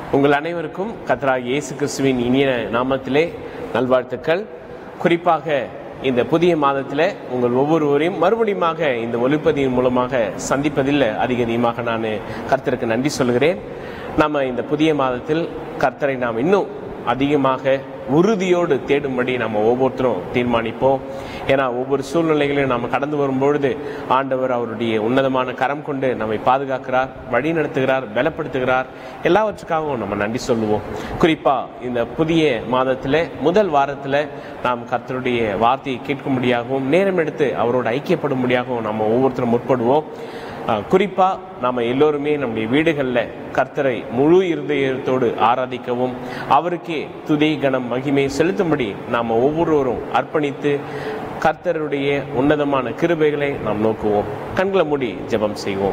உங்கள் அனைவருக்கும் கத்ராக இயேசு கிறிஸ்துவின் இனிய நாமத்திலே நல்வாழ்த்துக்கள் குறிப்பாக இந்த புதிய மாதத்தில் உங்கள் ஒவ்வொருவரையும் மறுபடியுமாக இந்த ஒலிப்பதியின் மூலமாக சந்திப்பதில் அதிக அதிகமாக நான் கர்த்தருக்கு நன்றி சொல்கிறேன் நம்ம இந்த புதிய மாதத்தில் கர்த்தரை நாம் இன்னும் அதிகமாக உறுதியோடு தேடும்படி நம்ம ஒவ்வொருத்தரும் தீர்மானிப்போம் ஏன்னா ஒவ்வொரு சூழ்நிலைகளையும் நாம் கடந்து வரும்பொழுது ஆண்டவர் அவருடைய உன்னதமான கரம் கொண்டு நம்மை பாதுகாக்கிறார் வழி நடத்துகிறார் பலப்படுத்துகிறார் எல்லாவற்றுக்காகவும் நம்ம நன்றி சொல்லுவோம் குறிப்பா இந்த புதிய மாதத்துல முதல் வாரத்துல நாம் கர்த்தருடைய வார்த்தையை கேட்கும்படியாகவும் நேரம் எடுத்து அவரோடு ஐக்கியப்படும்படியாகவும் நம்ம ஒவ்வொருத்தரும் முற்படுவோம் அஹ், குறிப்பா நாம எல்லோருமே நம்முடைய வீடுகளில் கர்த்தரை முழு இருதயத்தோடு ஆராதிக்கவும் அவருக்கே துதி கணம் மகிமை செலுத்தும்படி நாம் ஒவ்வொருவரும் அர்ப்பணித்து கர்த்தருடைய உன்னதமான கிருபைகளை நாம் நோக்குவோம் கண்களை மூடி ஜெபம் செய்வோம்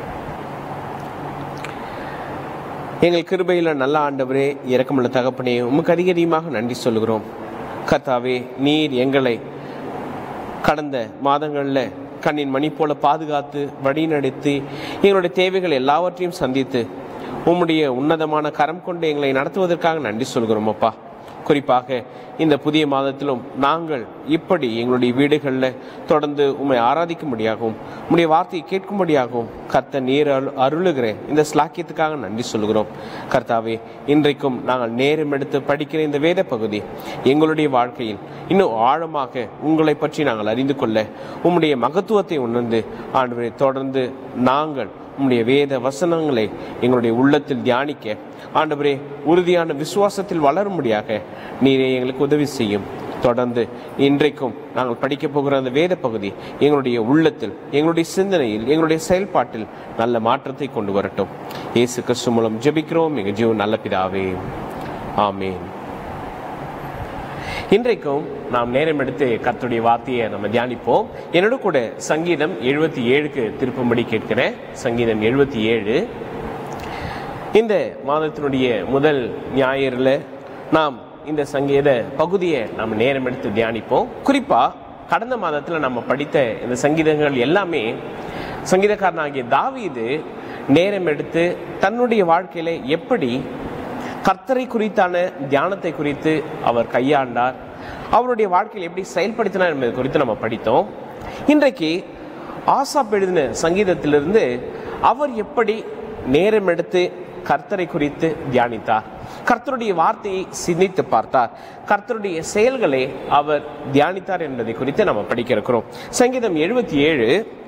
எங்கள் கிருபையில் நல்ல ஆண்டவரே இறக்கமுள்ள தகப்பனே உமக்கு அதிக அதிகமாக நன்றி சொல்கிறோம் கர்த்தாவே நீர் எங்களை கடந்த மாதங்களில் கண்ணின் மணி போல பாதுகாத்து வழிநடத்தி எங்களுடைய தேவைகள் எல்லாவற்றையும் சந்தித்து உம்முடைய உன்னதமான கரம் கொண்டு எங்களை நடத்துவதற்காக நன்றி சொல்கிறோம் அப்பா குறிப்பாக இந்த புதிய மாதத்திலும் நாங்கள் இப்படி எங்களுடைய வீடுகளில் தொடர்ந்து உம்மை ஆராதிக்கும்படியாகவும் உம்முடைய வார்த்தையை கேட்கும்படியாகவும் கர்த்த நீர் அரு- அருளுகிற இந்த ஸ்லாக்கியத்துக்காக நன்றி சொல்கிறோம் கர்த்தாவே இன்றைக்கும் நாங்கள் நேரம் எடுத்து படிக்கிற இந்த வேத பகுதி எங்களுடைய வாழ்க்கையில் இன்னும் ஆழமாக உங்களை பற்றி நாங்கள் அறிந்து கொள்ள உம்முடைய மகத்துவத்தை உணர்ந்து ஆண்டவரை தொடர்ந்து நாங்கள் உம்முடைய வேத வசனங்களை எங்களுடைய உள்ளத்தில் தியானிக்க ஆண்டவரே உறுதியான விசுவாசத்தில் வளரும்படியாக நீரே எங்களுக்கு உதவி செய்யும் தொடர்ந்து இன்றைக்கும் நாங்கள் படிக்க போகிற அந்த வேத பகுதி எங்களுடைய உள்ளத்தில் எங்களுடைய சிந்தனையில் எங்களுடைய செயல்பாட்டில் நல்ல மாற்றத்தை கொண்டு வரட்டும் இயேசு கிறிஸ்து மூலம் ஜெபிக்கிறோம் எங்கள் ஜீவன் நல்ல பிதாவே ஆமேன் இன்றைக்கும் நாம் நேரம் எடுத்து கர்த்தருடைய வார்த்தையை நம்ம தியானிப்போம் என்னோட கூட சங்கீதம் எழுபத்தி ஏழுக்கு திருப்பும்படி கேட்கிறேன் சங்கீதம் எழுபத்தி ஏழு இந்த மாதத்தினுடைய முதல் ஞாயிறில் நாம் இந்த சங்கீத பகுதியை நாம் நேரம் எடுத்து தியானிப்போம் குறிப்பா கடந்த மாதத்தில் நம்ம படித்த இந்த சங்கீதங்கள் எல்லாமே சங்கீதக்காரனாகிய தாவீது நேரம் எடுத்து தன்னுடைய வாழ்க்கையில எப்படி கர்த்தரை குறித்தான தியானத்தை குறித்து அவர் கையாண்டார் அவருடைய வாழ்க்கையில் எப்படி செயல்படுத்தினார் என்பது குறித்து நம்ம படித்தோம் இன்றைக்கு ஆசாப் எழுதின சங்கீதத்திலிருந்து அவர் எப்படி நேரம் எடுத்து கர்த்தரை குறித்து தியானித்தார் கர்த்தருடைய வார்த்தையை சிந்தித்து பார்த்தார் கர்த்தருடைய செயல்களை அவர் தியானித்தார் என்பதை குறித்து நம்ம படிக்க இருக்கிறோம் சங்கீதம் எழுபத்தி ஏழு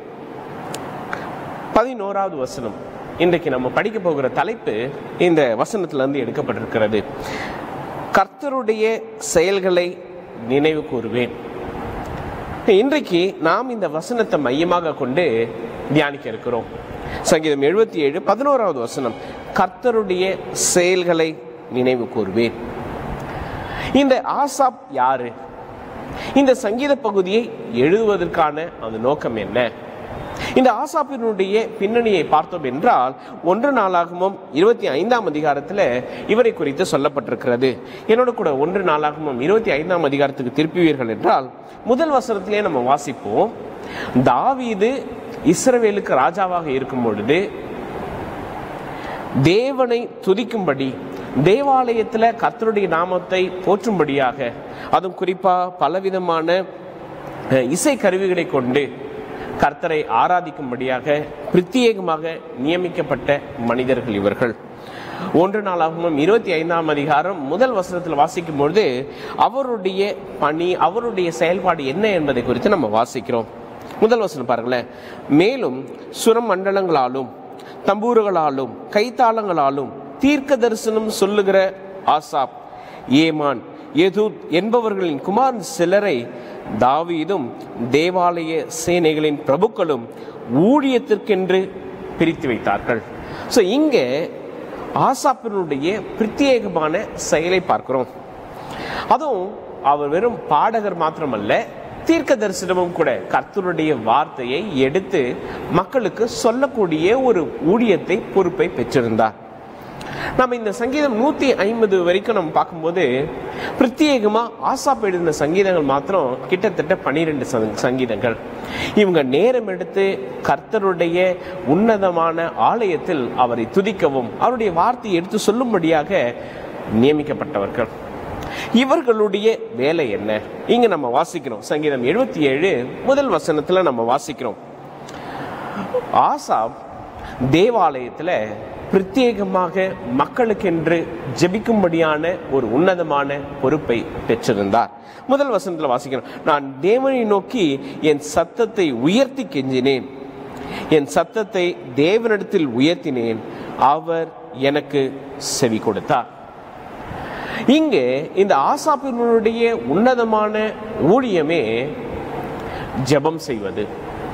பதினோராவது வசனம் இன்றைக்கு நம்ம படிக்க போகிற தலைப்பு இந்த வசனத்திலிருந்து எடுக்கப்பட்டிருக்கிறது கர்த்தருடைய செயல்களை நினைவு கூறுவேன் இன்றைக்கு நாம் இந்த வசனத்தை மையமாக கொண்டு தியானிக்க இருக்கிறோம் சங்கீதம் எழுபத்தி ஏழு பதினோராவது வசனம் கர்த்தருடைய செயல்களை நினைவு கூறுவேன் இந்த ஆசாப் யாரு இந்த சங்கீத பகுதியை எழுதுவதற்கான அந்த நோக்கம் என்ன இந்த ஆசாப்பினுடைய பின்னணியை பார்த்தோம் என்றால் ஒன்று நாளாகமும் இருபத்தி ஐந்தாம் அதிகாரத்தில் இவரை குறித்து சொல்லப்பட்டிருக்கிறது என்னோட கூட ஒன்று நாளாகமும் இருபத்தி ஐந்தாம் அதிகாரத்துக்கு திருப்புவீர்கள் என்றால் முதல் வசனத்திலே நம்ம வாசிப்போம் தாவீது இஸ்ரவேலுக்கு ராஜாவாக இருக்கும் பொழுது தேவனை துதிக்கும்படி தேவாலயத்துல கர்த்தருடைய நாமத்தை போற்றும்படியாக அதுவும் குறிப்பா பலவிதமான அஹ், இசை கருவிகளை கொண்டு கர்த்தரை ஆராதிக்கும்படியாக பிரத்யேகமாக நியமிக்கப்பட்ட மனிதர்கள் இவர்கள் ஒன்று நாளாகவும் இருபத்தி ஐந்தாம் அதிகாரம் முதல் வசனத்தில் வாசிக்கும் பொழுது அவருடைய பணி அவருடைய செயல்பாடு என்ன என்பதை குறித்து நம்ம வாசிக்கிறோம் முதல் வசனம் பாருங்களேன் மேலும் சுரமண்டலங்களாலும் தம்பூர்களாலும் கைத்தாளங்களாலும் தீர்க்க தரிசனம் சொல்லுகிற ஆசாப் ஏமான் எதூத் என்பவர்களின் குமார் சிலரை தாவீதும் தேவாலய சேனைகளின் பிரபுக்களும் ஊழியத்திற்கென்று பிரித்து வைத்தார்கள் ஸோ இங்கே ஆசாப்பினுடைய பிரத்யேகமான செயலை பார்க்கிறோம் அதுவும் அவர் வெறும் பாடகர் மாத்திரமல்ல தீர்க்க தரிசனமும் கூட கர்த்தருடைய வார்த்தையை எடுத்து மக்களுக்கு சொல்லக்கூடிய ஒரு ஊழியத்தை பொறுப்பை பெற்றிருந்தார் நம்ம இந்த சங்கீதம் நூத்தி ஐம்பது வரைக்கும் நம்ம பார்க்கும்போது பிரத்யேகமா ஆசாப் எழுதின சங்கீதங்கள் மாத்திரம் கிட்டத்தட்ட பனிரெண்டு சங்கீதங்கள் இவங்க நேரம் எடுத்து கர்த்தருடைய உன்னதமான ஆலயத்தில் அவரை துதிக்கவும் அவருடைய வார்த்தையை எடுத்து சொல்லும்படியாக நியமிக்கப்பட்டவர்கள் இவர்களுடைய வேலை என்ன இங்க நம்ம வாசிக்கிறோம் சங்கீதம் எழுபத்தி ஏழு முதல் வசனத்துல நம்ம வாசிக்கிறோம் ஆசாப் தேவாலயத்துல பிரத்யேகமாக மக்களுக்கென்று ஜெபிக்கும்படியான ஒரு உன்னதமான பொறுப்பை பெற்றிருந்தார் முதல் வசனத்துல வாசிக்கிறோம் நான் தேவனை நோக்கி என் சத்தத்தை உயர்த்தி கெஞ்சினேன் என் சத்தத்தை தேவனிடத்தில் உயர்த்தினேன் அவர் எனக்கு செவி கொடுத்தார் இங்கே இந்த ஆசாப்பினுடைய உன்னதமான ஊழியமே ஜெபம் செய்வது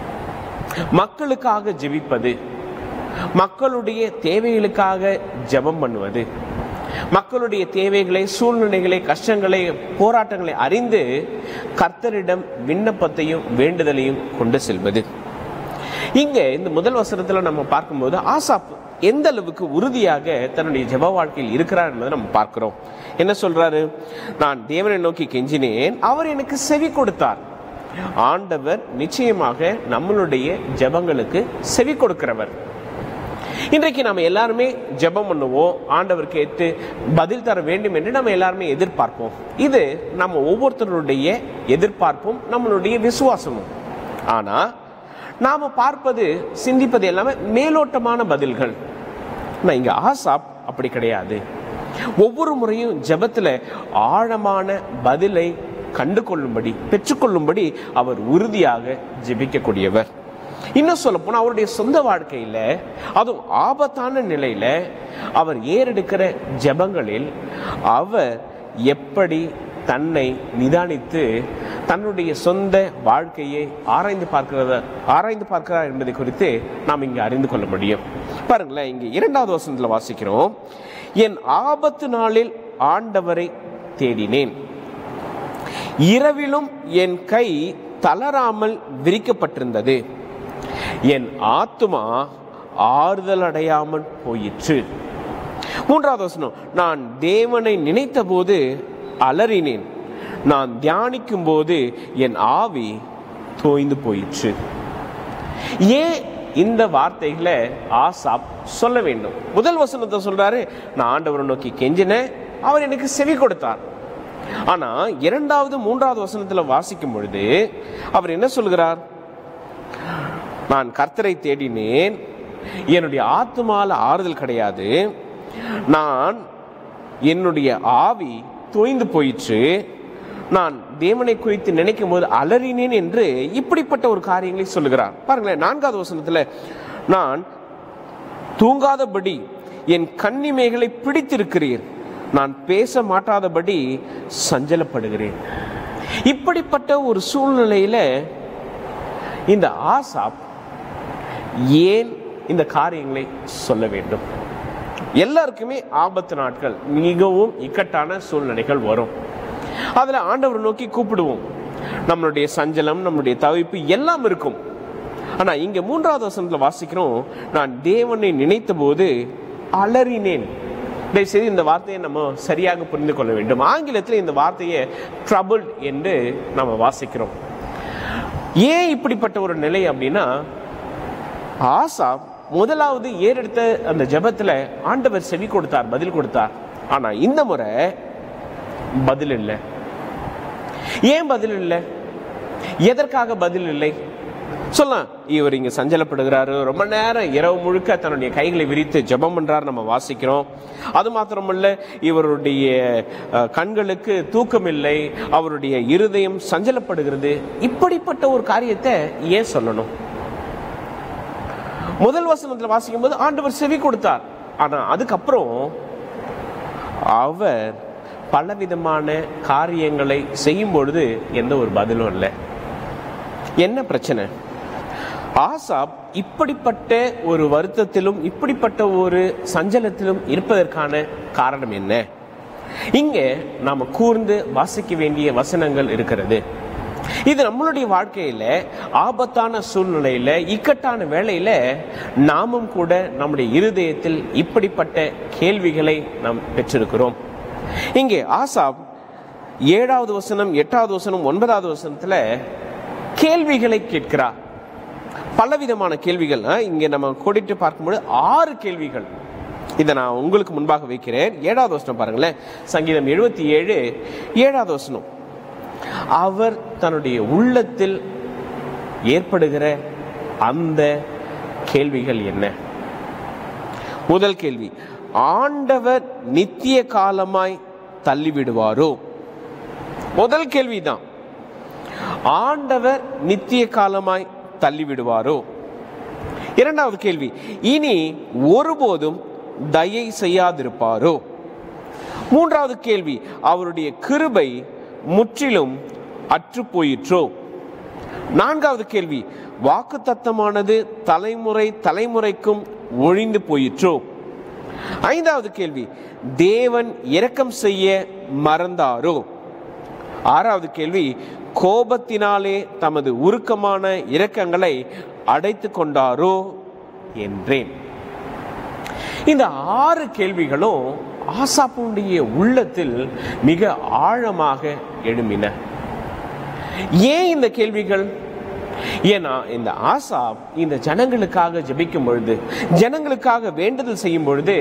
மக்களுக்காக ஜெபிப்பது மக்களுடைய தேவைகளுக்காக ஜெபம் பண்ணுவது மக்களுடைய தேவைகளை சூழ்நிலைகளை கஷ்டங்களை போராட்டங்களை அறிந்து கர்த்தரிடம் விண்ணப்பத்தையும் வேண்டுதலையும் கொண்டு செல்வது இங்க இந்த முதல் வசனத்துல நம்ம பார்க்கும்போது ஆசாப் எந்த அளவுக்கு உறுதியாக தன்னுடைய ஜெப வாழ்க்கையில் இருக்கிறார் என்பதை நம்ம பார்க்கிறோம் என்ன சொல்றாரு நான் தேவனை நோக்கி கெஞ்சினேன் அவர் எனக்கு செவி கொடுத்தார் ஆண்டவர் நிச்சயமாக நம்மளுடைய ஜெபங்களுக்கு செவி கொடுக்கிறவர் இன்றைக்கு நம்ம எல்லாருமே ஜெபம் பண்ணுவோம் ஆண்டவர் கேட்டு பதில் தர வேண்டும் என்று நம்ம எல்லாருமே எதிர்பார்ப்போம் இது நம்ம ஒவ்வொருத்தருடைய எதிர்பார்ப்பும் நம்மளுடைய விசுவாசமும் ஆனா நாம பார்ப்பது சிந்திப்பது எல்லாமே மேலோட்டமான பதில்கள் நான் இங்க ஆசாப் அப்படி கிடையாது ஒவ்வொரு முறையும் ஜெபத்துல ஆழமான பதிலை கண்டு கொள்ளும்படி பெற்றுக்கொள்ளும்படி அவர் உறுதியாக ஜெபிக்கக்கூடியவர் இன்னும் சொல்ல போனா அவருடைய சொந்த வாழ்க்கையில அதுவும் ஆபத்தான நிலையில அவர் ஏறெடுக்கிற ஜெபங்களில் அவர் எப்படி தன்னை நிதானித்து தன்னுடைய சொந்த வாழ்க்கையை ஆராய்ந்து பார்க்கிறத ஆராய்ந்து பார்க்கிறார் என்பதை குறித்து நாம் இங்கு அறிந்து கொள்ள முடியும் பாருங்களேன் இங்க இரண்டாவது வசனத்துல வாசிக்கிறோம் என் ஆபத்து நாளில் ஆண்டவரை தேடினேன் இரவிலும் என் கை தளராமல் விரிக்கப்பட்டிருந்தது என் ஆத்துமா ஆறுதல் அடையாமல் போயிற்று மூன்றாவது வசனம் நான் தேவனை நினைத்த போது அலறினேன் நான் தியானிக்கும் போது என் ஆவி தோய்ந்து போயிற்று ஏன் இந்த வார்த்தைகளை ஆசாப் சொல்ல வேண்டும் முதல் வசனத்தை சொல்றாரு நான் ஆண்டவரை நோக்கி கெஞ்சினேன் அவர் எனக்கு செவி கொடுத்தார் ஆனா இரண்டாவது மூன்றாவது வசனத்துல வாசிக்கும் பொழுது அவர் என்ன சொல்கிறார் நான் கர்த்தரை தேடினேன் என்னுடைய ஆத்துமால ஆறுதல் கிடையாது நான் என்னுடைய ஆவி தோய்ந்து போயிற்று நான் தேவனை குறித்து நினைக்கும் போது அலறினேன் என்று இப்படிப்பட்ட ஒரு காரியங்களை சொல்லுகிறார் பாருங்களேன் நான்காவது வசனத்துல நான் தூங்காதபடி என் கன்னிமைகளை பிடித்திருக்கிறீர் நான் பேச மாட்டாதபடி சஞ்சலப்படுகிறேன் இப்படிப்பட்ட ஒரு சூழ்நிலையில இந்த ஆசாப் ஏன் இந்த காரியங்களை சொல்ல வேண்டும் எல்லாருக்குமே ஆபத்து நாட்கள் மிகவும் இக்கட்டான சூழ்நிலைகள் வரும் அதுல ஆண்டவர் நோக்கி கூப்பிடுவோம் நம்மளுடைய சஞ்சலம் நம்மளுடைய தவிப்பு எல்லாம் இருக்கும் ஆனா இங்க மூன்றாவது வசனத்துல வாசிக்கிறோம் நான் தேவனை நினைத்த போது அலறினேன் தயவுசெய்து இந்த வார்த்தையை நம்ம சரியாக புரிந்து கொள்ள வேண்டும் ஆங்கிலத்தில் இந்த வார்த்தையை ட்ரபிள் என்று நம்ம வாசிக்கிறோம் ஏன் இப்படிப்பட்ட ஒரு நிலை அப்படின்னா ஆசா முதலாவது ஏறெடுத்த அந்த ஜெபத்துல ஆண்டவர் செவி கொடுத்தார் பதில் கொடுத்தார் ஆனா இந்த முறை பதில் இல்லை ஏன் பதில் இல்லை எதற்காக பதில் இல்லை சொல்லலாம் இவர் இங்க சஞ்சலப்படுகிறாரு ரொம்ப நேரம் இரவு முழுக்க தன்னுடைய கைகளை விரித்து ஜெபம் பண்றாரு நம்ம வாசிக்கிறோம் அது மாத்திரமல்ல இவருடைய அஹ், கண்களுக்கு தூக்கம் இல்லை அவருடைய இருதயம் சஞ்சலப்படுகிறது இப்படிப்பட்ட ஒரு காரியத்தை ஏன் சொல்லணும் முதல் வசனத்துல வாசிக்கும் போது ஆண்டவர் செவி கொடுத்தார் ஆனா அதுக்கப்புறம் அவர் பலவிதமான காரியங்களை செய்யும் பொழுது எந்த ஒரு பதிலும் இல்லை என்ன பிரச்சனை ஆசாப் இப்படிப்பட்ட ஒரு வருத்தத்திலும் இப்படிப்பட்ட ஒரு சஞ்சலத்திலும் இருப்பதற்கான காரணம் என்ன இங்கே நாம கூர்ந்து வாசிக்க வேண்டிய வசனங்கள் இருக்கிறது இது நம்மளுடைய வாழ்க்கையில ஆபத்தான சூழ்நிலையில இக்கட்டான வேளையில நாமும் கூட நம்முடைய இருதயத்தில் இப்படிப்பட்ட கேள்விகளை நாம் பெற்றிருக்கிறோம் இங்கே ஆசாப் ஏழாவது வசனம் எட்டாவது வசனம் ஒன்பதாவது வசனத்துல கேள்விகளை கேட்கிறார் பலவிதமான கேள்விகள் அஹ், இங்க நம்ம கோடிட்டு பார்க்கும்போது ஆறு கேள்விகள் இதை நான் உங்களுக்கு முன்பாக வைக்கிறேன் ஏழாவது வசனம் பாருங்களேன் சங்கீதம் எழுபத்தி ஏழு ஏழாவது வசனம் அவர் தன்னுடைய உள்ளத்தில் ஏற்படுகிற அந்த கேள்விகள் என்ன முதல் கேள்வி ஆண்டவர் நித்திய காலமாய் தள்ளிவிடுவாரோ முதல் கேள்விதான் ஆண்டவர் நித்திய காலமாய் தள்ளிவிடுவாரோ இரண்டாவது கேள்வி இனி ஒருபோதும் தயை செய்யாதிருப்பாரோ மூன்றாவது கேள்வி அவருடைய கிருபை முற்றிலும் அற்று போயிற்றோ நான்காவது கேள்வி வாக்குத்தத்தமானது தலைமுறை தலைமுறைக்கும் ஒழிந்து போயிற்றோ ஐந்தாவது கேள்வி தேவன் இரக்கம் செய்ய மறந்தாரோ ஆறாவது கேள்வி கோபத்தினாலே தமது உருக்கமான இரக்கங்களை அடைத்து கொண்டாரோ என்றேன் இந்த ஆறு கேள்விகளும் ஆசாப்புடைய உள்ளத்தில் மிக ஆழமாக எழும்பின ஏன் இந்த கேள்விகள் ஏன்னா இந்த ஆசா இந்த ஜனங்களுக்காக ஜெபிக்கும் பொழுது ஜனங்களுக்காக வேண்டுதல் செய்யும் பொழுது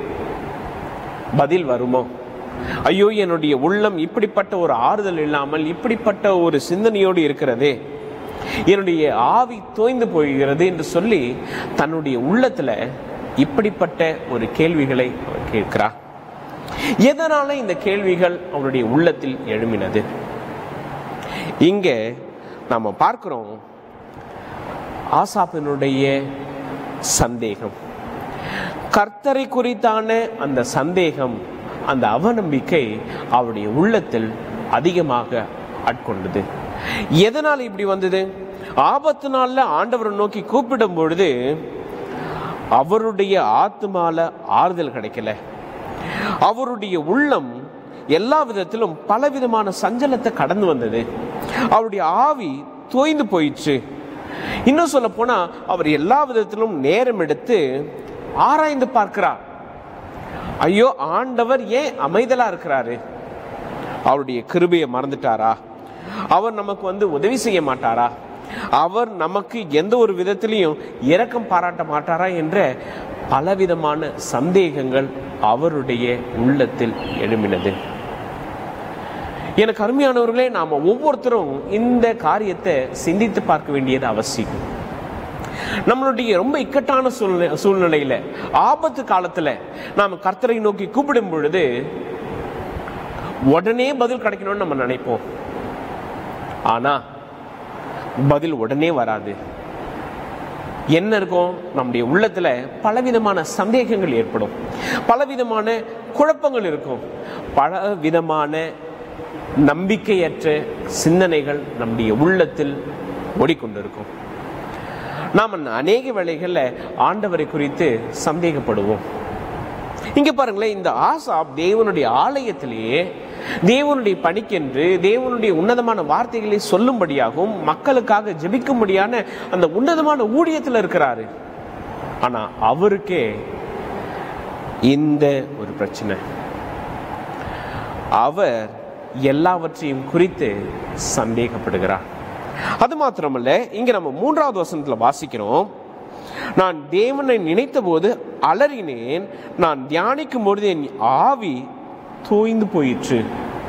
பதில் வருமோ ஐயோ என்னுடைய உள்ளம் இப்படிப்பட்ட ஒரு ஆறுதல் இல்லாமல் இப்படிப்பட்ட ஒரு சிந்தனையோடு இருக்கிறதே என்னுடைய ஆவி தோய்ந்து போகிறது என்று சொல்லி தன்னுடைய உள்ளத்துல இப்படிப்பட்ட ஒரு கேள்விகளை அவர் கேட்கிறார் எதனால இந்த கேள்விகள் அவருடைய உள்ளத்தில் எழும்பினது இங்க நாம பார்க்கிறோம் ஆசாப்பினுடைய சந்தேகம் கர்த்தரை குறித்தான அந்த சந்தேகம் அந்த அவநம்பிக்கை அவருடைய உள்ளத்தில் அதிகமாக ஆட்கொண்டது எதனால் இப்படி வந்தது ஆபத்து நாள்ல ஆண்டவரை நோக்கி கூப்பிடும் பொழுது அவருடைய ஆத்மால ஆறுதல் கிடைக்கல அவருடைய உள்ளம் எல்லா விதத்திலும் பலவிதமான சஞ்சலத்தை கடந்து வந்தது அவருடைய ஆவி தோய்ந்து போயிடுச்சு இன்னும் சொல்ல போனா அவர் எல்லா விதத்திலும் நேரம் எடுத்து ஆராய்ந்து பார்க்கிறார் ஐயோ ஆண்டவர் ஏன் அமைதலா இருக்கிறாரு அவருடைய கிருபையை மறந்துட்டாரா அவர் நமக்கு வந்து உதவி செய்ய மாட்டாரா அவர் நமக்கு எந்த ஒரு விதத்திலையும் இரக்கம் பாராட்ட மாட்டாரா என்ற பலவிதமான சந்தேகங்கள் அவருடைய உள்ளத்தில் எழும்பினது எனக்கு அருமையானவர்களே நாம ஒவ்வொருத்தரும் இந்த காரியத்தை சிந்தித்து பார்க்க வேண்டியது அவசியம் நம்மளுடைய ரொம்ப இக்கட்டான சூழ்நிலை சூழ்நிலையில ஆபத்து காலத்துல நாம கர்த்தரை நோக்கி கூப்பிடும் பொழுது உடனே பதில் கிடைக்கணும்னு நம்ம நினைப்போம் ஆனா பதில் உடனே வராது என்ன இருக்கும் நம்முடைய உள்ளத்துல பலவிதமான சந்தேகங்கள் ஏற்படும் பலவிதமான குழப்பங்கள் இருக்கும் பல விதமான நம்பிக்கையற்ற சிந்தனைகள் நம்முடைய உள்ளத்தில் ஓடிக்கொண்டிருக்கும் நாம் அநேக வேளைகள்ல ஆண்டவரை குறித்து சந்தேகப்படுவோம் இங்க பாருங்களேன் இந்த ஆசாப் தேவனுடைய ஆலயத்திலேயே தேவனுடைய பணிக்கென்று தேவனுடைய உன்னதமான வார்த்தைகளை சொல்லும்படியாகவும் மக்களுக்காக ஜெபிக்கும்படியான அந்த உன்னதமான ஊழியத்தில் இருக்கிறாரு ஆனா அவருக்கே இந்த ஒரு பிரச்சனை அவர் எல்லாவற்றையும் குறித்து சந்தேகப்படுகிறார் அது மாத்திரமல்ல இங்க நம்ம மூன்றாவது வசனத்துல வாசிக்கிறோம் நான் தேவனை நினைத்த போது அலறினேன் நான் தியானிக்கும் பொழுது என் ஆவி தோய்ந்து போயிற்று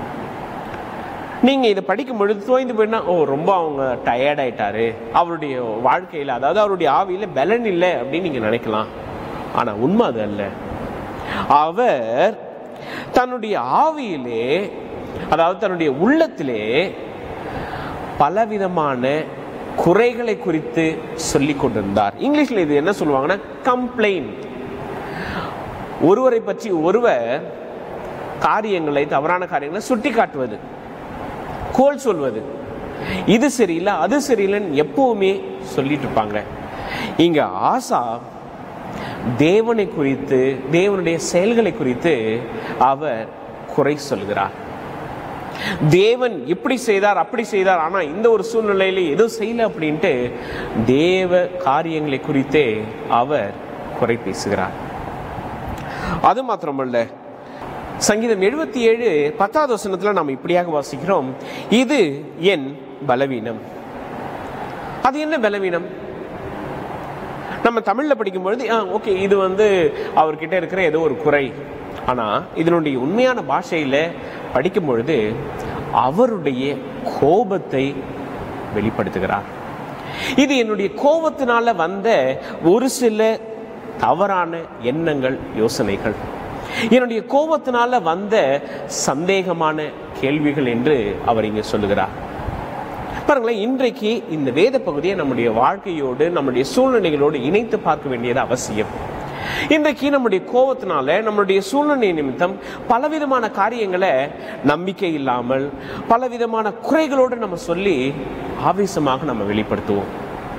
நீங்க இதை படிக்கும் பொழுது தோய்ந்து போயினா ஓ ரொம்ப அவங்க டயர்ட் ஆயிட்டாரு அவருடைய வாழ்க்கையில அதாவது அவருடைய ஆவியில பலன் இல்லை அப்படின்னு நீங்க நினைக்கலாம் ஆனா உண்மை அது அல்ல அவர் தன்னுடைய ஆவியிலே அதாவது தன்னுடைய உள்ளத்திலே பலவிதமான குறைகளை குறித்து சொல்லிக் கொண்டிருந்தார் இங்கிலீஷ்ல இது என்ன சொல்லுவாங்கன்னா கம்ப்ளைண்ட் ஒருவரை பற்றி ஒருவர் காரியங்களை தவறான காரியங்களை சுட்டி காட்டுவது கோல் சொல்வது இது சரியில்லை அது சரியில்லைன்னு எப்பவுமே சொல்லிட்டு இருப்பாங்க இங்க ஆசா தேவனை குறித்து தேவனுடைய செயல்களை குறித்து அவர் குறை சொல்கிறார் தேவன் இப்படி செய்தார் அப்படி செய்தார் ஆனா இந்த ஒரு சூழ்நிலையில எதுவும் செய்யல அப்படின்ட்டு தேவ காரியங்களை குறித்தே அவர் குறை பேசுகிறார் அது மாத்திரமல்ல சங்கீதம் எழுபத்தி ஏழு பத்தாவது வசனத்துல நாம் இப்படியாக வாசிக்கிறோம் இது என் பலவீனம் அது என்ன பலவீனம் நம்ம தமிழ்ல படிக்கும் பொழுது ஓகே இது வந்து அவர்கிட்ட இருக்கிற ஏதோ ஒரு குறை ஆனா இதனுடைய உண்மையான பாஷையில படிக்கும் பொழுது அவருடைய கோபத்தை வெளிப்படுத்துகிறார் இது என்னுடைய கோபத்தினால வந்த ஒரு சில தவறான எண்ணங்கள் யோசனைகள் என்னுடைய கோபத்தினால வந்த சந்தேகமான கேள்விகள் என்று அவர் இங்கே சொல்லுகிறார் பாருங்களேன் இன்றைக்கு இந்த வேத பகுதியை நம்முடைய வாழ்க்கையோடு நம்முடைய சூழ்நிலைகளோடு இணைத்து பார்க்க வேண்டியது அவசியம் இன்றைக்கு நம்முடைய கோபத்தினால நம்மளுடைய சூழ்நிலை நிமித்தம் பலவிதமான காரியங்களை நம்பிக்கை இல்லாமல் பலவிதமான குறைகளோடு நம்ம சொல்லி ஆவேசமாக நம்ம வெளிப்படுத்துவோம்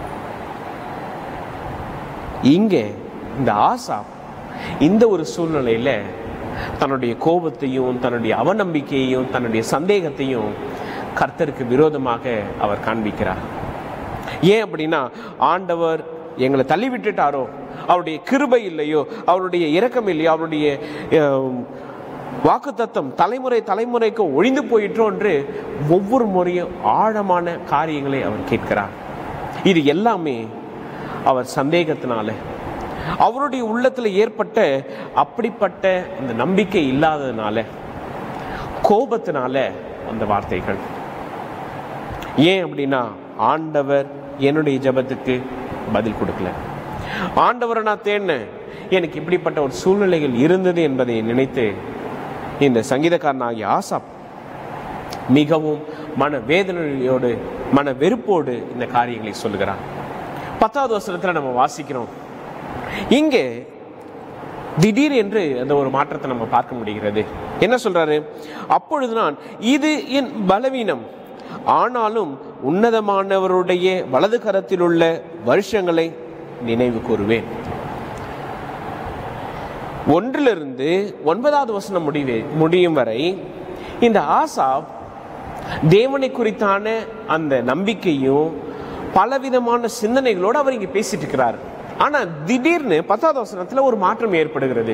இங்கே இந்த ஆசா இந்த ஒரு சூழ்நிலையில தன்னுடைய கோபத்தையும் தன்னுடைய அவநம்பிக்கையையும் தன்னுடைய சந்தேகத்தையும் கர்த்தருக்கு விரோதமாக அவர் காண்பிக்கிறார் ஏன் அப்படின்னா ஆண்டவர் எங்களை தள்ளி விட்டுட்டாரோ அவருடைய கிருபை இல்லையோ அவருடைய இரக்கம் இல்லையோ அவருடைய வாக்கு தத்தம் தலைமுறை தலைமுறைக்கு ஒழிந்து போயிற்றோ என்று ஒவ்வொரு முறையும் ஆழமான காரியங்களை அவர் கேட்கிறார் இது எல்லாமே அவர் சந்தேகத்தினால அவருடைய உள்ளத்துல ஏற்பட்ட அப்படிப்பட்ட அந்த நம்பிக்கை இல்லாததுனால கோபத்தினால அந்த வார்த்தைகள் ஏன் அப்படின்னா ஆண்டவர் என்னுடைய ஜபத்துக்கு பதில் கொடுக்கல ஆண்டவரை நான் தேடினேன் எனக்கு இப்படிப்பட்ட ஒரு சூழ்நிலைகள் இருந்தது என்பதை நினைத்து இந்த சங்கீதக்காரனாகிய ஆசாப் மிகவும் மன வேதனையோடு மன வெறுப்போடு இந்த காரியங்களை சொல்லுகிறான் பத்தாவது வசனத்துல நம்ம வாசிக்கிறோம் இங்கே திடீர் என்று அந்த ஒரு மாற்றத்தை நம்ம பார்க்க முடிகிறது என்ன சொல்றாரு அப்பொழுது நான் இது என் பலவீனம் ஆனாலும் உன்னதமானவருடைய வலது கரத்தில் உள்ள வருஷங்களை நினைவு கூறுவேன் ஒன்றிலிருந்து ஒன்பதாவது வசனம் முடிவே முடியும் வரை இந்த ஆசா தேவனை குறித்தான அந்த நம்பிக்கையும் பலவிதமான சிந்தனைகளோடு அவர் இங்க பேசிட்டு இருக்கிறார் ஆனா திடீர்னு பத்தாவது வசனத்துல ஒரு மாற்றம் ஏற்படுகிறது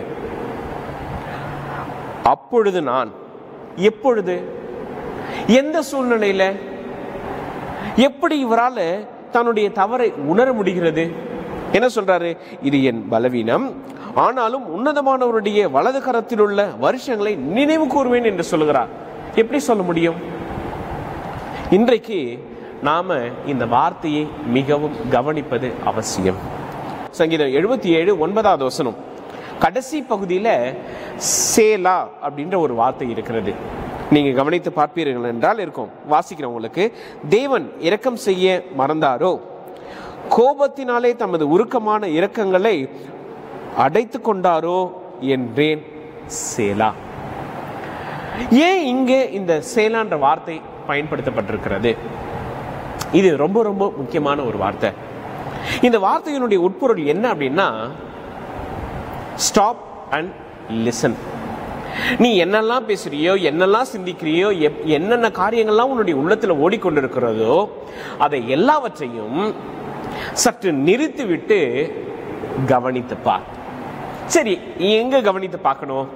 அப்பொழுது நான் எப்பொழுது எந்த சூழ்நிலையில எப்படி இவரால தன்னுடைய தவறை உணர முடிகிறது என்ன சொல்றாரு இது என் பலவீனம் ஆனாலும் உன்னதமானவருடைய வலது கரத்தில் உள்ள வருஷங்களை நினைவு கூறுவேன் என்று சொல்லுகிறார் எப்படி சொல்ல முடியும் இன்றைக்கு நாம இந்த வார்த்தையை மிகவும் கவனிப்பது அவசியம் சங்கீதம் எழுபத்தி ஏழு ஒன்பதாவது வசனம் கடைசி பகுதியில சேலா அப்படின்ற ஒரு வார்த்தை இருக்கிறது நீங்க கவனித்து பார்ப்பீர்கள் என்றால் இருக்கும் வாசிக்கிறேன் உங்களுக்கு தேவன் இரக்கம் செய்ய மறந்தாரோ கோபத்தினாலே தமது உருக்கமான இரக்கங்களை அடைத்து கொண்டாரோ என்றேன் சேலா ஏன் இங்கே இந்த சேலான்ற வார்த்தை பயன்படுத்தப்பட்டிருக்கிறது இது ரொம்ப ரொம்ப முக்கியமான ஒரு வார்த்தை இந்த வார்த்தையினுடைய உட்பொருள் என்ன அப்படின்னா ஸ்டாப் அண்ட் லிசன் நீ என்னெல்லாம் பேசுறியோ என்னெல்லாம் சிந்திக்கிறியோ எப்- என்னென்ன காரியங்கள்லாம் உன்னுடைய உள்ளத்துல ஓடிக்கொண்டிருக்கிறதோ அதை எல்லாவற்றையும் சற்று நிறுத்தி விட்டு கவனித்து பார் சரி எங்க கவனித்து பார்க்கணும்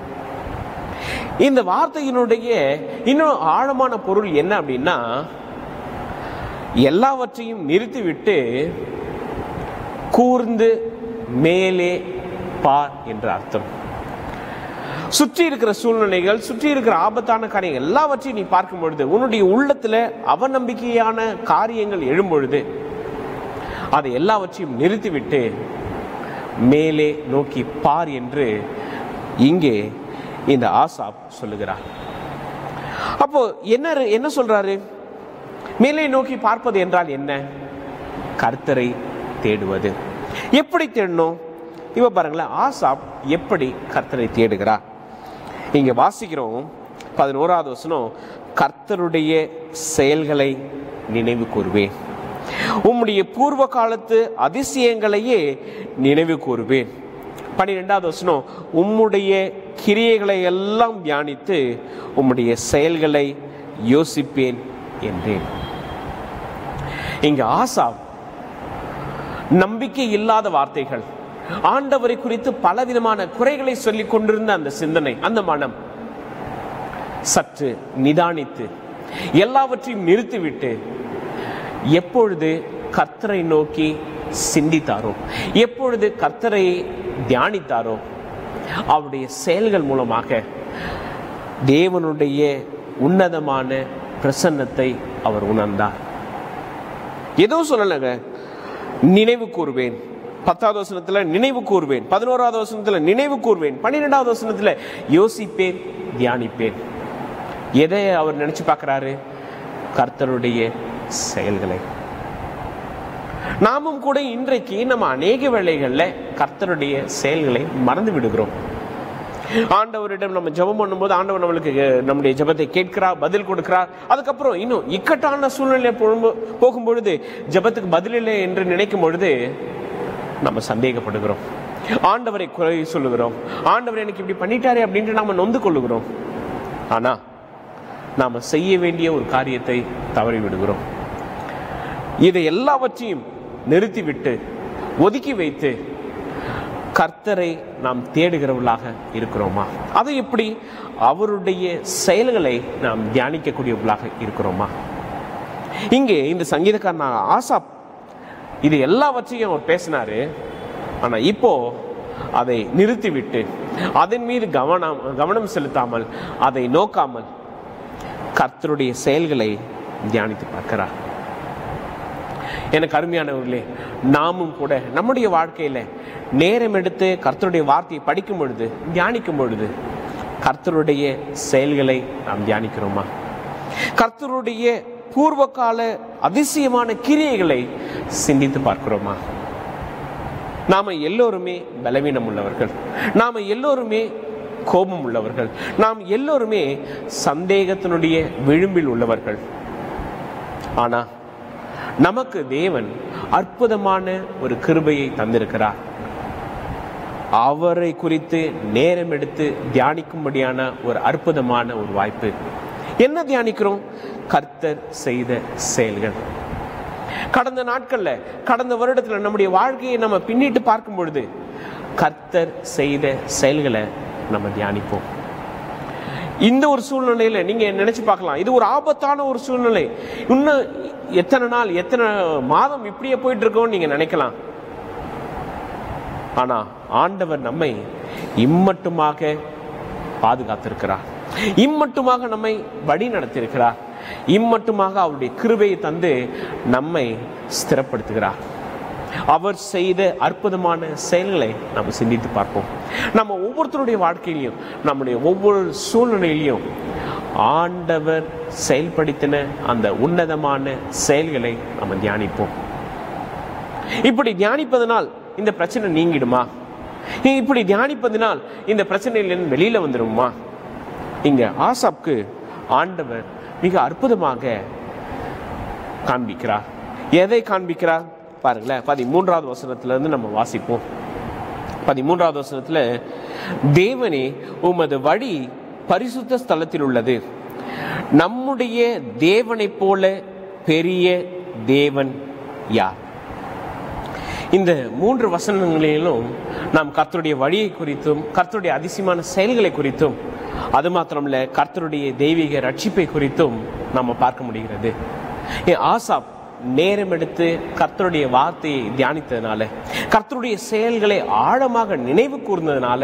இந்த வார்த்தையினுடைய இன்னும் ஆழமான பொருள் என்ன அப்படின்னா எல்லாவற்றையும் நிறுத்திவிட்டு கூர்ந்து மேலே பார் என்ற அர்த்தம் சுற்றி இருக்கிற சூழ்நிலைகள் சுற்றி இருக்கிற ஆபத்தான காரியங்கள் எல்லாவற்றையும் நீ பார்க்கும் பொழுது உன்னுடைய உள்ளத்துல அவநம்பிக்கையான காரியங்கள் எழும் பொழுது அதை எல்லாவற்றையும் நிறுத்திவிட்டு மேலே நோக்கி பார் என்று இங்கே இந்த ஆசாப் சொல்லுகிறார் அப்போ என்ன என்ன சொல்றாரு மேலே நோக்கி பார்ப்பது என்றால் என்ன கர்த்தரை தேடுவது எப்படி தேடணும் இவ பாருங்களேன் ஆசாப் எப்படி கர்த்தரை தேடுகிறார் இங்க வாசிக்கிறோம் பதினோராவது வசனம் கர்த்தருடைய செயல்களை நினைவு கூறுவேன் உம்முடைய பூர்வ காலத்து அதிசயங்களையே நினைவு கூறுவேன் பனிரெண்டாவது வசனம் உம்முடைய கிரியைகளை எல்லாம் தியானித்து உம்முடைய செயல்களை யோசிப்பேன் என்றேன் இங்க ஆசா நம்பிக்கை இல்லாத வார்த்தைகள் ஆண்டவரை குறித்து பலவிதமான குறைகளை சொல்லிக் கொண்டிருந்த அந்த சிந்தனை அந்த மனம் சற்று நிதானித்து எல்லாவற்றையும் நிறுத்திவிட்டு எப்பொழுது கர்த்தரை நோக்கி சிந்தித்தாரோ எப்பொழுது கர்த்தரை தியானித்தாரோ அவருடைய செயல்கள் மூலமாக தேவனுடைய உன்னதமான பிரசன்னத்தை அவர் உணர்ந்தார் ஏதோ சொல்லலைங்க நினைவு கூறுவேன் பத்தாவது வசனத்துல நினைவு கூறுவேன் பதினோராவது வசனத்துல நினைவு கூறுவேன் பன்னிரெண்டாவது வசனத்துல யோசிப்பேன் தியானிப்பேன் எதை அவர் நினைச்சு பார்க்கிறாரு கர்த்தருடைய செயல்களை நாமும் கூட இன்றைக்கு நம்ம அநேக வேளைகள்ல கர்த்தருடைய செயல்களை மறந்து விடுகிறோம் ஆண்டவரிடம் நம்ம ஜெபம் பண்ணும்போது ஆண்டவர் நம்மளுக்கு அஹ், நம்முடைய ஜெபத்தை கேட்கிறார் பதில் கொடுக்கிறார் அதுக்கப்புறம் இன்னும் இக்கட்டான சூழ்நிலை போகும்போ- போகும்பொழுது ஜெபத்துக்கு பதில் இல்லை என்று நினைக்கும் பொழுது நம்ம சந்தேகப்படுகிறோம் ஆண்டவரை குறை சொல்லுகிறோம் ஆண்டவர் எனக்கு இப்படி பண்ணிட்டாரே அப்படின்ட்டு நாம நொந்து கொள்ளுகிறோம் ஆனா நாம செய்ய வேண்டிய ஒரு காரியத்தை தவறி விடுகிறோம் இதை எல்லாவற்றையும் நிறுத்திவிட்டு ஒதுக்கி வைத்து கர்த்தரை நாம் தேடுகிறவர்களாக இருக்கிறோமா அது எப்படி அவருடைய செயல்களை நாம் தியானிக்கக்கூடியவர்களாக இருக்கிறோமா இங்கே இந்த சங்கீதக்காரன் ஆசாப் இது எல்லாவற்றையும் அவர் பேசினாரு ஆனா இப்போ அதை நிறுத்திவிட்டு அதன் மீது கவனம் கவனம் செலுத்தாமல் அதை நோக்காமல் கர்த்தருடைய செயல்களை தியானித்து பார்க்கிறார் எனக்கு அருமையானவர்களே நாமும் கூட நம்முடைய வாழ்க்கையில நேரம் எடுத்து கர்த்தருடைய வார்த்தையை படிக்கும் பொழுது தியானிக்கும் பொழுது கர்த்தருடைய செயல்களை நாம் தியானிக்கிறோமா கர்த்தருடைய பூர்வகால அதிசயமான கிரியைகளை சிந்தித்து பார்க்கிறோமா நாம எல்லோருமே பலவீனம் உள்ளவர்கள் நாம எல்லோருமே கோபம் உள்ளவர்கள் நாம் எல்லோருமே சந்தேகத்தினுடைய விளிம்பில் உள்ளவர்கள் ஆனா நமக்கு தேவன் அற்புதமான ஒரு கிருபையை தந்திருக்கிறார் அவரை குறித்து நேரம் எடுத்து தியானிக்கும்படியான ஒரு அற்புதமான ஒரு வாய்ப்பு என்ன தியானிக்கிறோம் கர்த்தர் செய்த செயல்கள் கடந்த நாட்கள்ல கடந்த வருடத்துல நம்முடைய வாழ்க்கையை நம்ம பின்னிட்டு பார்க்கும் பொழுது கர்த்தர் செய்த செயல்களை நம்ம தியானிப்போம் இந்த ஒரு சூழ்நிலையில நீங்க நினைச்சு பார்க்கலாம் இது ஒரு ஆபத்தான ஒரு சூழ்நிலை இன்னும் எத்தனை நாள் எத்தனை மாதம் இப்படியே போயிட்டு இருக்கோம்னு நீங்க நினைக்கலாம் ஆனா ஆண்டவர் நம்மை இம்மட்டுமாக பாதுகாத்திருக்கிறார் இம்மட்டுமாக நம்மை வழி நடத்தியிருக்கிறார் இம்மட்டுமாக அவருடைய கிருபையை தந்து நம்மை ஸ்திரப்படுத்துகிறார் அவர் செய்த அற்புதமான செயல்களை நம்ம சிந்தித்து பார்ப்போம் நம்ம ஒவ்வொருத்தருடைய வாழ்க்கையிலையும் நம்முடைய ஒவ்வொரு சூழ்நிலையிலையும் ஆண்டவர் செயல்படுத்தின அந்த உன்னதமான செயல்களை நம்ம தியானிப்போம் இப்படி தியானிப்பதனால் இந்த பிரச்சனை நீங்கிடுமா இப்படி தியானிப்பதனால் இந்த பிரச்சனையிலிருந்து வெளியில வந்துடுமா இங்க ஆசாப்க்கு ஆண்டவர் மிக அற்புதமாக காண்பிக்கிறார் எதை காண்பிக்கிறார் பாருங்களேன் பதிமூன்றாவது வசனத்துல இருந்து நம்ம வாசிப்போம் பதிமூன்றாவது வசனத்துல தேவனே உமது வழி பரிசுத்த ஸ்தலத்தில் உள்ளது நம்முடைய தேவனைப் போல பெரிய தேவன் யார் இந்த மூன்று வசனங்களிலும் நாம் கர்த்தருடைய வழியை குறித்தும் கர்த்தருடைய அதிசயமான செயல்களை குறித்தும் அது மாத்திரமல்ல கர்த்தருடைய தெய்வீக ரட்சிப்பை குறித்தும் நம்ம பார்க்க முடிகிறது ஏன் ஆசாப் நேரம் எடுத்து கர்த்தருடைய வார்த்தையை தியானித்ததுனால கர்த்தருடைய செயல்களை ஆழமாக நினைவு கூர்ந்ததுனால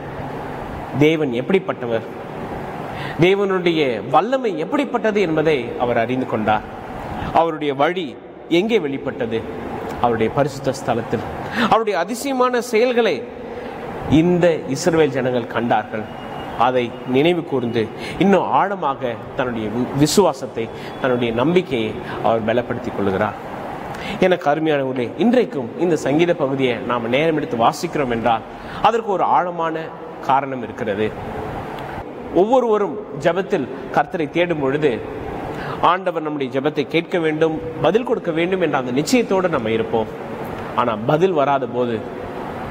தேவன் எப்படிப்பட்டவர் தேவனுடைய வல்லமை எப்படிப்பட்டது என்பதை அவர் அறிந்து கொண்டார் அவருடைய வழி எங்கே வெளிப்பட்டது அவருடைய பரிசுத்த ஸ்தலத்தில் அவருடைய அதிசயமான செயல்களை இந்த இஸ்ரவேல் ஜனங்கள் கண்டார்கள் அதை நினைவு கூர்ந்து இன்னும் ஆழமாக தன்னுடைய வி- விசுவாசத்தை தன்னுடைய நம்பிக்கையை அவர் பலப்படுத்திக் கொள்கிறார் எனக்கு அருமையானவர்களே இன்றைக்கும் இந்த சங்கீத பகுதியை நாம் நேரம் எடுத்து வாசிக்கிறோம் என்றால் அதற்கு ஒரு ஆழமான காரணம் இருக்கிறது ஒவ்வொருவரும் ஜெபத்தில் கர்த்தரை தேடும் பொழுது ஆண்டவர் நம்முடைய ஜெபத்தை கேட்க வேண்டும் பதில் கொடுக்க வேண்டும் என்ற அந்த நிச்சயத்தோடு நம்ம இருப்போம் ஆனா பதில் வராத போது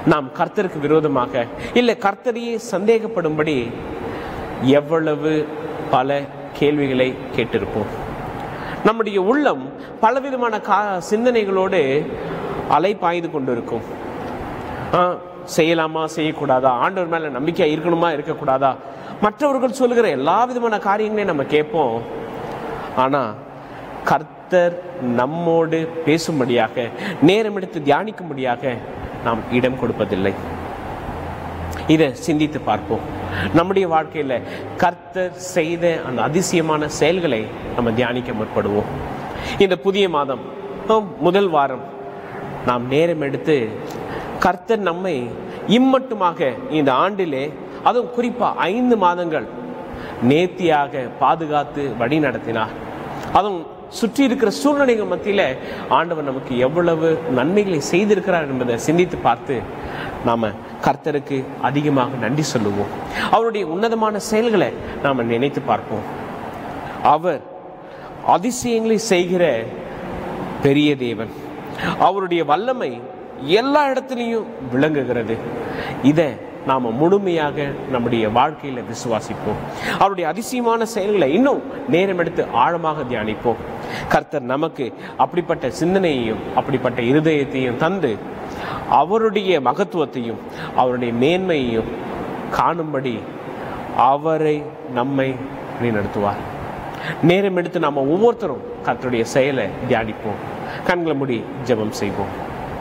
நாம் கர்த்தருக்கு விரோதமாக இல்லை கர்த்தரையே சந்தேகப்படும்படி எவ்வளவு பல கேள்விகளை கேட்டிருப்போம் நம்முடைய உள்ளம் பலவிதமான கா சிந்தனைகளோடு அலை பாய்ந்து கொண்டிருக்கும் ஆ, செய்யலாமா செய்யக்கூடாதா ஆண்டவர் மேல நம்பிக்கை இருக்கணுமா இருக்கக்கூடாதா மற்றவர்கள் சொல்லுகிற எல்லா விதமான காரியங்களையும் நம்ம கேட்போம் ஆனா கர்த்தர் நம்மோடு பேசும்படியாக நேரம் எடுத்து தியானிக்கும்படியாக நாம் இடம் கொடுப்பதில்லை இதை சிந்தித்து பார்ப்போம் நம்முடைய வாழ்க்கையில கர்த்தர் செய்த அந்த அதிசயமான செயல்களை நம்ம தியானிக்க முற்படுவோம் இந்த புதிய மாதம் ஆம், முதல் வாரம் நாம் நேரம் எடுத்து கர்த்தர் நம்மை இம்மட்டுமாக இந்த ஆண்டிலே அதுவும் குறிப்பா ஐந்து மாதங்கள் நேர்த்தியாக பாதுகாத்து வழி நடத்தினார் அதுவும் சுற்றி இருக்கிற சூழ்நிலைகள் மத்தியில ஆண்டவர் நமக்கு எவ்வளவு நன்மைகளை செய்திருக்கிறார் என்பதை சிந்தித்து பார்த்து நாம கர்த்தருக்கு அதிகமாக நன்றி சொல்லுவோம் அவருடைய உன்னதமான செயல்களை நாம நினைத்து பார்ப்போம் அவர் அதிசயங்களை செய்கிற பெரிய தேவன் அவருடைய வல்லமை எல்லா இடத்துலையும் விளங்குகிறது இதை நாம முழுமையாக நம்முடைய வாழ்க்கையில விசுவாசிப்போம் அவருடைய அதிசயமான செயல்களை இன்னும் நேரம் எடுத்து ஆழமாக தியானிப்போம் கர்த்தர் நமக்கு அப்படிப்பட்ட சிந்தனையையும் அப்படிப்பட்ட இருதயத்தையும் தந்து அவருடைய மகத்துவத்தையும் அவருடைய மேன்மையையும் காணும்படி அவரை நம்மை வழிநடத்துவார் நேரம் எடுத்து நாம ஒவ்வொருத்தரும் கர்த்தருடைய செயலை தியானிப்போம் கண்களை மூடி ஜெபம் செய்வோம்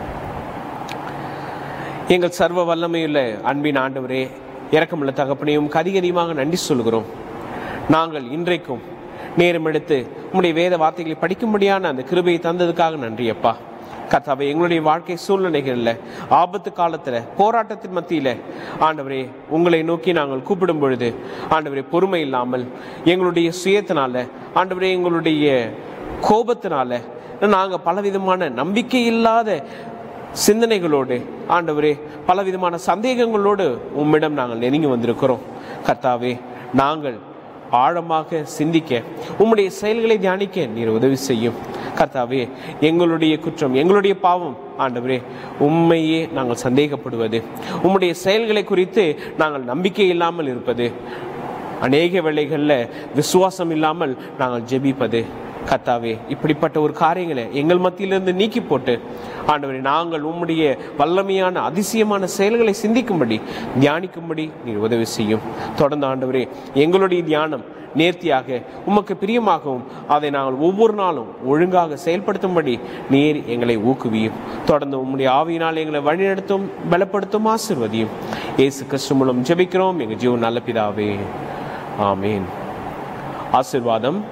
எங்கள் சர்வ வல்லமையுள்ள அன்பின் ஆண்டவரே இரக்கமுள்ள தகப்பனையும் கதிகதிகமாக நன்றி சொல்கிறோம் நாங்கள் இன்றைக்கும் நேரம் எடுத்து உம்முடைய வேத வார்த்தைகளை படிக்கும்படியான அந்த கிருபையை தந்ததுக்காக நன்றி அப்பா கர்த்தாவே எங்களுடைய வாழ்க்கை சூழ்நிலைகளில் ஆபத்து காலத்தில் போராட்டத்தின் மத்தியில் ஆண்டவரே உங்களை நோக்கி நாங்கள் கூப்பிடும் பொழுது ஆண்டவரே பொறுமை இல்லாமல் எங்களுடைய சுயத்தினால ஆண்டவரே எங்களுடைய கோபத்தினால நாங்கள் பலவிதமான நம்பிக்கை இல்லாத சிந்தனைகளோடு ஆண்டவரே பலவிதமான சந்தேகங்களோடு உம்மிடம் நாங்கள் நெருங்கி வந்திருக்கிறோம் கர்த்தாவே நாங்கள் ஆழமாக சிந்திக்க உம்முடைய செயல்களை தியானிக்க நீர் உதவி செய்யும் கர்த்தாவே எங்களுடைய குற்றம் எங்களுடைய பாவம் ஆண்டவரே உண்மையே நாங்கள் சந்தேகப்படுவது உம்முடைய செயல்களை குறித்து நாங்கள் நம்பிக்கை இல்லாமல் இருப்பது அநேக வேளைகளில் விசுவாசம் இல்லாமல் நாங்கள் ஜெபிப்பது கத்தாவே இப்படிப்பட்ட ஒரு காரியங்களை எங்கள் மத்தியிலிருந்து நீக்கி போட்டு ஆண்டவரே நாங்கள் உம்முடைய வல்லமையான அதிசயமான செயல்களை சிந்திக்கும்படி தியானிக்கும்படி நீர் உதவி செய்யும் தொடர்ந்து ஆண்டவரே எங்களுடைய தியானம் நேர்த்தியாக உமக்கு பிரியமாகவும் அதை நாங்கள் ஒவ்வொரு நாளும் ஒழுங்காக செயல்படுத்தும்படி நீர் எங்களை ஊக்குவியும் தொடர்ந்து உம்முடைய ஆவியினால் எங்களை வழிநடத்தும் பலப்படுத்தும் ஆசிர்வதியும் இயேசு கிறிஸ்து மூலம் ஜெபிக்கிறோம் எங்கள் ஜீவன் நல்ல பிதாவே ஆமீன் ஆசிர்வாதம்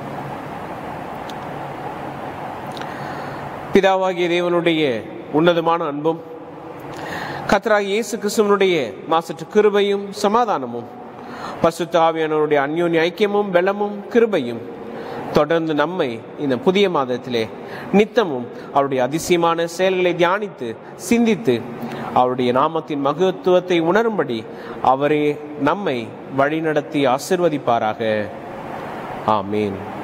பிதாவாகிய தேவனுடைய உன்னதமான அன்பும் கத்தராகிய இயேசு கிறிஸ்துவனுடைய மாசற்ற கிருபையும் சமாதானமும் பசுத்த ஆவியானவருடைய அந்யோன்ய ஐக்கியமும் பலமும் கிருபையும் தொடர்ந்து நம்மை இந்த புதிய மாதத்திலே நித்தமும் அவருடைய அதிசயமான செயல்களை தியானித்து சிந்தித்து அவருடைய நாமத்தின் மகத்துவத்தை உணரும்படி அவரே நம்மை வழிநடத்தி ஆசிர்வதிப்பாராக ஆமீன்